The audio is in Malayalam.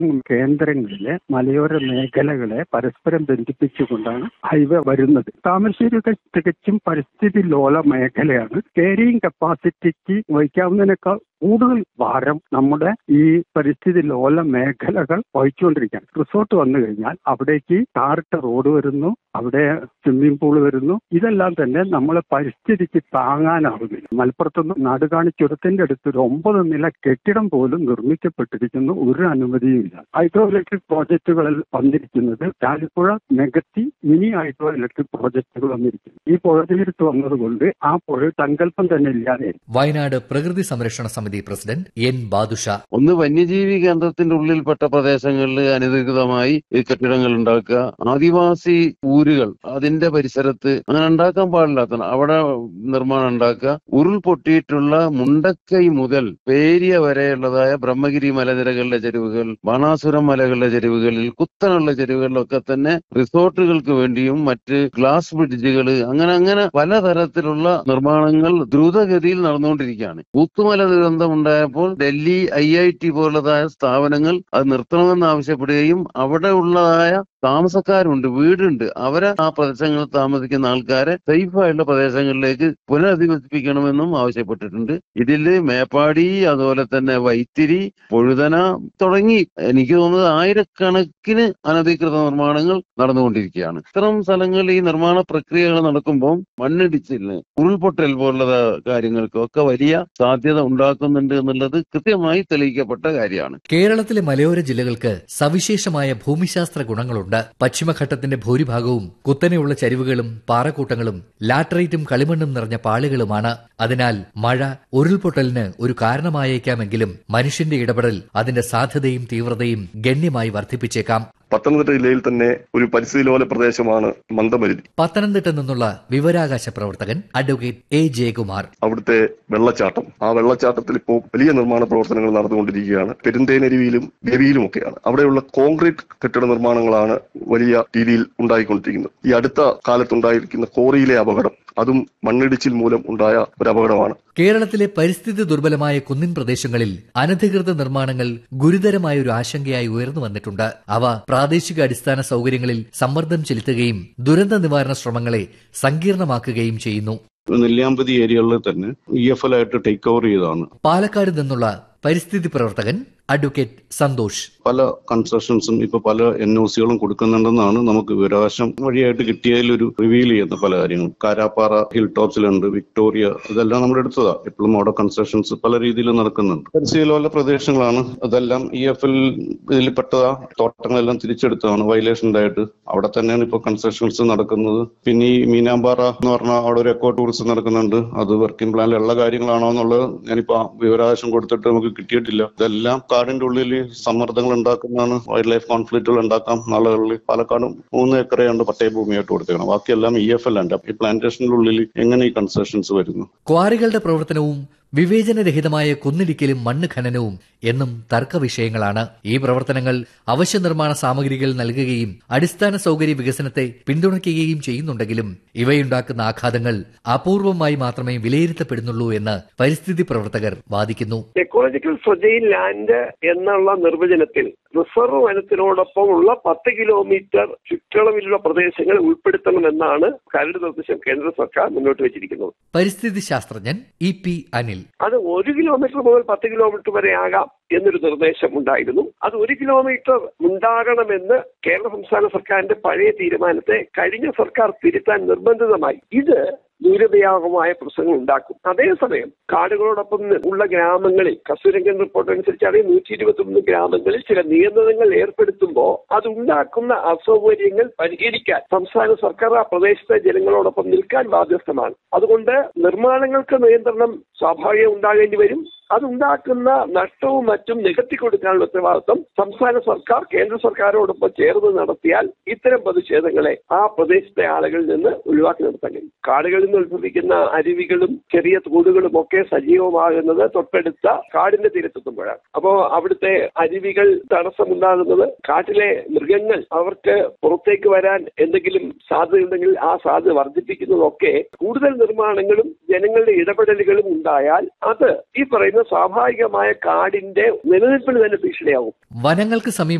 കേന്ദ്രങ്ങളിലെ മലയോര മേഖലകളെ പരസ്പരം ബന്ധിപ്പിച്ചുകൊണ്ടാണ് ഹൈവേ വരുന്നത് താമരശ്ശേരിയൊക്കെ തികച്ചും പരിസ്ഥിതി ലോല മേഖലയാണ് കേരിയിങ് കപ്പാസിറ്റിക്ക് വഹിക്കാവുന്നതിനേക്കാൾ കൂടുതൽ ഭാരം നമ്മുടെ ഈ പരിസ്ഥിതി ലോല മേഖലകൾ വഹിച്ചുകൊണ്ടിരിക്കുകയാണ് റിസോർട്ട് വന്നു കഴിഞ്ഞാൽ അവിടേക്ക് ടാറിട്ട റോഡ് വരുന്നു അവിടെ സ്വിമ്മിംഗ് പൂൾ വരുന്നു ഇതെല്ലാം തന്നെ നമ്മളെ പരിസ്ഥിതിക്ക് താങ്ങാനാവുന്നില്ല മലപ്പുറത്തുനിന്ന് നാടുകാണി ചുരത്തിന്റെ അടുത്ത് ഒരു ഒമ്പത് നില കെട്ടിടം പോലും നിർമ്മിക്കപ്പെട്ടിരിക്കുന്നു ഒരു അനുമതിയുമില്ല ഹൈഡ്രോ ഇലക്ട്രിക് പ്രോജക്റ്റുകളിൽ വന്നിരിക്കുന്നത് ചാലിപ്പുഴ നികത്തി മിനി ഹൈഡ്രോ ഇലക്ട്രിക് പ്രോജക്റ്റുകൾ വന്നിരിക്കുന്നു ഈ പുഴ തീരത്ത് വന്നതുകൊണ്ട് ആ പുഴ സങ്കല്പം തന്നെ ഇല്ലാതെ വയനാട് പ്രകൃതി സംരക്ഷണ സമിതി പ്രസിഡന്റ് എൻ ബാദുഷ ഒന്ന് വന്യജീവി കേന്ദ്രത്തിന്റെ ഉള്ളിൽപ്പെട്ട പ്രദേശങ്ങളിൽ അനധികൃതമായി ഈ കെട്ടിടങ്ങൾ ഉണ്ടാക്കുക ആദിവാസി ഊരുകൾ അതിന്റെ പരിസരത്ത് അങ്ങനെ ഉണ്ടാക്കാൻ പാടില്ലാത്ത അവിടെ നിർമ്മാണം ഉണ്ടാക്കുക ഉരുൾപൊട്ടിയിട്ടുള്ള മുണ്ടക്കൈ മുതൽ പേരിയ വരെയുള്ളതായ ബ്രഹ്മഗിരി മലനിരകളുടെ ചെരുവുകൾ ബാണാസുരം മലകളുടെ ചെരുവുകളിൽ കുത്തനുള്ള ചെരുവുകളിലൊക്കെ തന്നെ റിസോർട്ടുകൾക്ക് വേണ്ടിയും മറ്റ് ഗ്ലാസ് ബ്രിഡ്ജുകൾ അങ്ങനെ അങ്ങനെ പലതരത്തിലുള്ള നിർമ്മാണങ്ങൾ ദ്രുതഗതിയിൽ നടന്നുകൊണ്ടിരിക്കുകയാണ് കൂത്തുമല ദുരന്തം ഉണ്ടായപ്പോൾ ഡൽഹി ഐ ഐ ടി പോലുള്ളതായ സ്ഥാപനങ്ങൾ അത് നിർത്തണമെന്ന് ആവശ്യപ്പെടുകയും അവിടെ ഉള്ളതായ താമസക്കാരുണ്ട് വീടുണ്ട് അവരെ ആ പ്രദേശങ്ങളിൽ താമസിക്കുന്ന ആൾക്കാരെ സേഫ് ആയിട്ടുള്ള പ്രദേശങ്ങളിലേക്ക് പുനരധിവസിപ്പിക്കണമെന്നും ആവശ്യപ്പെട്ടിട്ടുണ്ട് ഇതില് മേപ്പാടി അതുപോലെ തന്നെ വൈത്തിരി പൊഴുതന തുടങ്ങി എനിക്ക് തോന്നുന്നത് ആയിരക്കണക്കിന് അനധികൃത നിർമ്മാണങ്ങൾ നടന്നുകൊണ്ടിരിക്കുകയാണ് ഇത്തരം സ്ഥലങ്ങളിൽ ഈ നിർമ്മാണ പ്രക്രിയകൾ നടക്കുമ്പോൾ മണ്ണിടിച്ചിലിന് ഉരുൾപൊട്ടൽ പോലുള്ള കാര്യങ്ങൾക്കൊക്കെ വലിയ സാധ്യത ഉണ്ടാക്കുന്നുണ്ട് എന്നുള്ളത് കൃത്യമായി തെളിയിക്കപ്പെട്ട കാര്യമാണ് കേരളത്തിലെ മലയോര ജില്ലകൾക്ക് സവിശേഷമായ ഭൂമിശാസ്ത്ര ഗുണങ്ങളുണ്ട് പശ്ചിമഘട്ടത്തിന്റെ ഭൂരിഭാഗവും കുത്തനെയുള്ള ചരിവുകളും പാറക്കൂട്ടങ്ങളും ലാറ്ററൈറ്റും കളിമണ്ണും നിറഞ്ഞ പാളികളുമാണ് അതിനാൽ മഴ ഉരുൾപൊട്ടലിന് ഒരു കാരണമായേക്കാമെങ്കിലും മനുഷ്യന്റെ ഇടപെടൽ അതിന്റെ സാധ്യതയും തീവ്രതയും ഗണ്യമായി വർദ്ധിപ്പിച്ചേക്കാം പത്തനംതിട്ട ജില്ലയിൽ തന്നെ ഒരു പരിസ്ഥിതി ലോല പ്രദേശമാണ് മന്ദമരുതി പത്തനംതിട്ട നിന്നുള്ള വിവരാകാശ പ്രവർത്തകൻ അഡ്വക്കേറ്റ് എ ജയകുമാർ അവിടുത്തെ വെള്ളച്ചാട്ടം ആ വെള്ളച്ചാട്ടത്തിൽ ഇപ്പോൾ വലിയ നിർമ്മാണ പ്രവർത്തനങ്ങൾ നടന്നുകൊണ്ടിരിക്കുകയാണ് പെരുന്തേനരുവിയിലും ഗവിയിലും ഒക്കെയാണ് അവിടെയുള്ള കോൺക്രീറ്റ് കെട്ടിട നിർമ്മാണങ്ങളാണ് വലിയ രീതിയിൽ ഉണ്ടായിക്കൊണ്ടിരിക്കുന്നത് ഈ അടുത്ത കാലത്തുണ്ടായിരിക്കുന്ന കോറിയിലെ അപകടം അതും മണ്ണിടിച്ചിൽ മൂലം ഉണ്ടായ ഒരു അപകടമാണ് കേരളത്തിലെ പരിസ്ഥിതി ദുർബലമായ കുന്നിൻ പ്രദേശങ്ങളിൽ അനധികൃത നിർമ്മാണങ്ങൾ ഗുരുതരമായ ഒരു ആശങ്കയായി ഉയർന്നു വന്നിട്ടുണ്ട് അവ പ്രാദേശിക അടിസ്ഥാന സൗകര്യങ്ങളിൽ സമ്മർദ്ദം ചെലുത്തുകയും ദുരന്ത നിവാരണ ശ്രമങ്ങളെ സങ്കീർണമാക്കുകയും ചെയ്യുന്നു നെല്ലിയാമ്പതി ഏരിയകളിൽ തന്നെ ഇ എഫ് എൽ ആയിട്ട് ടേക്ക് ഓവർ ചെയ്തതാണ് പാലക്കാട് നിന്നുള്ള പരിസ്ഥിതി പ്രവർത്തകൻ അഡ്വക്കേറ്റ് സന്തോഷ് പല കൺസ്ട്രക്ഷൻസും ഇപ്പൊ പല എൻ ഒ സികളും കൊടുക്കുന്നുണ്ടെന്നാണ് നമുക്ക് വിവരാവകാശം വഴിയായിട്ട് കിട്ടിയതിൽ ഒരു റിവീൽ ചെയ്യുന്ന പല കാര്യങ്ങളും കാരാപ്പാറ ഹിൽ ടോപ്സിലുണ്ട് വിക്ടോറിയ ഇതെല്ലാം നമ്മുടെ എടുത്തതാ ഇപ്പോഴും അവിടെ കൺസ്ട്രക്ഷൻസ് പല രീതിയിൽ നടക്കുന്നുണ്ട് പരിസ്ഥിതിയിലുള്ള പ്രദേശങ്ങളാണ് അതെല്ലാം ഇ എഫ് എൽ ഇതിൽ പെട്ടതാ തോട്ടങ്ങളെല്ലാം തിരിച്ചെടുത്തതാണ് വയലേഷൻ ഉണ്ടായിട്ട് അവിടെ തന്നെയാണ് ഇപ്പൊ കൺസ്ട്രക്ഷൻസ് നടക്കുന്നത് പിന്നെ ഈ മീനാമ്പാറ എന്ന് പറഞ്ഞാൽ അവിടെ ഒരു എക്കോ ടൂറിസം നടക്കുന്നുണ്ട് അത് വർക്കിംഗ് പ്ലാനിലുള്ള കാര്യങ്ങളാണോ എന്നുള്ളത് ഞാനിപ്പോ വിവരാവകാശം കൊടുത്തിട്ട് നമുക്ക് കിട്ടിയിട്ടില്ല ഇതെല്ലാം കാടിന്റെ ഉള്ളിൽ സമ്മർദ്ദങ്ങൾ ഉണ്ടാക്കുന്നതാണ് വൈൽഡ് ലൈഫ് കോൺഫ്ലിക്റ്റുകൾ ഉണ്ടാക്കാം നാളുകളിൽ പാലക്കാടും മൂന്ന് ഏക്കറയുണ്ട് പട്ടയഭൂമിയായിട്ട് കൊടുത്തേക്കണം ബാക്കിയെല്ലാം ഇ എഫ് എൽ ഉണ്ട് ഈ പ്ലാന്റേഷന്റെ ഉള്ളിൽ എങ്ങനെ ഈ കൺസ്ട്രക്ഷൻസ് വരുന്നു ക്വാറികളുടെ പ്രവർത്തനവും വിവേചനരഹിതമായ കുന്നിടിക്കലും മണ്ണ് ഖനനവും എന്നും തർക്ക വിഷയങ്ങളാണ് ഈ പ്രവർത്തനങ്ങൾ അവശ്യ നിർമ്മാണ സാമഗ്രികൾ നൽകുകയും അടിസ്ഥാന സൗകര്യ വികസനത്തെ പിന്തുണയ്ക്കുകയും ചെയ്യുന്നുണ്ടെങ്കിലും ഇവയുണ്ടാക്കുന്ന ആഘാതങ്ങൾ അപൂർവമായി മാത്രമേ വിലയിരുത്തപ്പെടുന്നുള്ളൂ എന്ന് പരിസ്ഥിതി പ്രവർത്തകർ വാദിക്കുന്നു എക്കോളജിക്കൽ ഫ്രജൈൽ ലാൻഡ് എന്നുള്ള നിർവചനത്തിൽ റിസർവ് വനത്തിനോടൊപ്പമുള്ള പത്ത് കിലോമീറ്റർ ചുറ്റളവിലുള്ള പ്രദേശങ്ങൾ ഉൾപ്പെടുത്തണമെന്നാണ് കരട് നിർദ്ദേശം കേന്ദ്ര സർക്കാർ മുന്നോട്ട് വെച്ചിരിക്കുന്നത് പരിസ്ഥിതി ശാസ്ത്രജ്ഞൻ ഇ പി അനിൽ അത് ഒരു കിലോമീറ്റർ മുതൽ പത്ത് കിലോമീറ്റർ വരെ ആകാം എന്നൊരു നിർദ്ദേശം ഉണ്ടായിരുന്നു അത് ഒരു കിലോമീറ്റർ ഉണ്ടാകണമെന്ന് കേരള സംസ്ഥാന സർക്കാരിന്റെ പഴയ തീരുമാനത്തെ കഴിഞ്ഞ സർക്കാർ തിരുത്താൻ നിർബന്ധിതമായി ഇത് ദൂരവ്യാപകമായ പ്രശ്നങ്ങൾ ഉണ്ടാക്കും അതേസമയം കാടുകളോടൊപ്പം ഉള്ള ഗ്രാമങ്ങളിൽ കസ്തൂരംഗൻ റിപ്പോർട്ട് അനുസരിച്ച് അതേ നൂറ്റി ഇരുപത്തി ഗ്രാമങ്ങളിൽ ചില നിയന്ത്രണങ്ങൾ ഏർപ്പെടുത്തുമ്പോൾ അതുണ്ടാക്കുന്ന അസൗകര്യങ്ങൾ പരിഹരിക്കാൻ സംസ്ഥാന സർക്കാർ ആ പ്രദേശത്തെ ജനങ്ങളോടൊപ്പം നിൽക്കാൻ ബാധ്യസ്ഥമാണ് അതുകൊണ്ട് നിർമ്മാണങ്ങൾക്ക് നിയന്ത്രണം സ്വാഭാവികം ഉണ്ടാകേണ്ടി വരും അതുണ്ടാക്കുന്ന നഷ്ടവും മറ്റും നികത്തി കൊടുക്കാനുള്ള ഉത്തരവാദിത്വം സംസ്ഥാന സർക്കാർ കേന്ദ്ര സർക്കാരോടൊപ്പം ചേർന്ന് നടത്തിയാൽ ഇത്തരം പ്രതിഷേധങ്ങളെ ആ പ്രദേശത്തെ ആളുകളിൽ നിന്ന് ഒഴിവാക്കി നിർത്താൻ കഴിയും കാടുകളിൽ നിന്ന് ഉത്ഭവിക്കുന്ന അരുവികളും ചെറിയ തോടുകളും ഒക്കെ സജീവമാകുന്നത് തൊട്ടടുത്ത കാടിന്റെ തീരത്തെത്തുമ്പോഴാണ് അപ്പോ അവിടുത്തെ അരുവികൾ തടസ്സമുണ്ടാകുന്നത് കാട്ടിലെ മൃഗങ്ങൾ അവർക്ക് പുറത്തേക്ക് വരാൻ എന്തെങ്കിലും സാധ്യതയുണ്ടെങ്കിൽ ആ സാധ്യത വർദ്ധിപ്പിക്കുന്നതൊക്കെ കൂടുതൽ നിർമ്മാണങ്ങളും ജനങ്ങളുടെ ഇടപെടലുകളും ഉണ്ടായാൽ അത് ഈ പറയുന്ന സ്വാഭാവികമായ കാടിന്റെ നിലനിൽപ്പിന് തന്നെ ഭീഷണിയാവും വനങ്ങൾക്ക് സമീപം